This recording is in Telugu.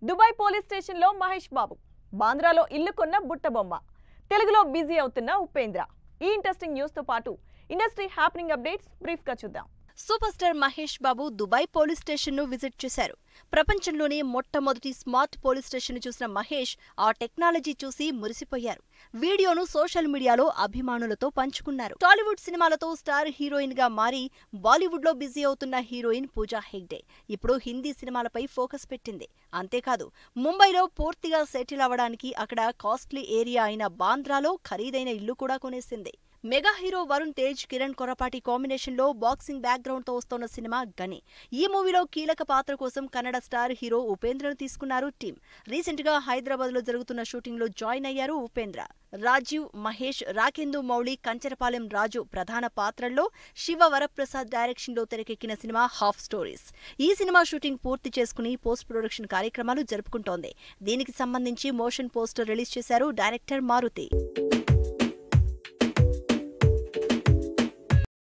దుబాయ్ పోలీస్ స్టేషన్లో మహేష్ బాబు బాంద్రాలో ఇల్లు కొన్న బుట్టబొమ్మ తెలుగులో బిజీ అవుతున్న ఉపేంద్ర ఈ ఇంట్రెస్టింగ్ న్యూస్ తో పాటు ఇండస్ట్రీ హ్యాపెనింగ్ అప్డేట్స్ బ్రీఫ్ గా చూద్దాం super star Mahesh Babu Dubai police station ను విజిట్ చేశారు ప్రపంచంలోనే మొట్టమొదటి స్మార్ట్ పోలీస్ స్టేషన్ ను చూసిన మహేష్ ఆ టెక్నాలజీ చూసి మురిసిపోయారు వీడియోను సోషల్ మీడియాలో అభిమానులతో పంచుకున్నారు టాలీవుడ్ సినిమాలతో స్టార్ హీరోయిన్ గా మారి బాలీవుడ్ లో బిజీ అవుతున్న హీరోయిన్ పూజా హెగ్డే ఇప్పుడు హిందీ సినిమాలపై ఫోకస్ పెట్టింది అంతేకాదు ముంబైలో పూర్తిగా సెటిల్ అవ్వడానికి అక్కడ కాస్ట్లీ ఏరియా అయిన బాంద్రాలో ఖరీదైన ఇల్లు కూడా కొనేసింది mega hero Varun Tej Kiran Korapati combination లో బాక్సింగ్ బ్యాక్గ్రౌండ్ తో వస్తోన్న సినిమా గని ఈ మూవీలో కీలక పాత్ర కోసం కన్నడ స్టార్ హీరో ఉపేంద్రను తీసుకున్నారు టీం రీసెంట్ గా హైదరాబాద్ లో జరుగుతున్న షూటింగ్ లో జాయిన్ అయ్యారు ఉపేంద్ర రాజీవ్ మహేష్ రాకేందు మౌళి కంచరపాలెం రాజు ప్రధాన పాత్రల్లో శివ వరప్రసాద్ డైరెక్షన్ లో తెరకెక్కిన సినిమా హాఫ్ స్టోరీస్ ఈ సినిమా షూటింగ్ పూర్తి చేసుకుని పోస్ట్ ప్రొడక్షన్ కార్యక్రమాలు జరుపుకుంటోంది దీనికి సంబంధించి మోషన్ పోస్టర్ రిలీజ్ చేశారు డైరెక్టర్ మారుతి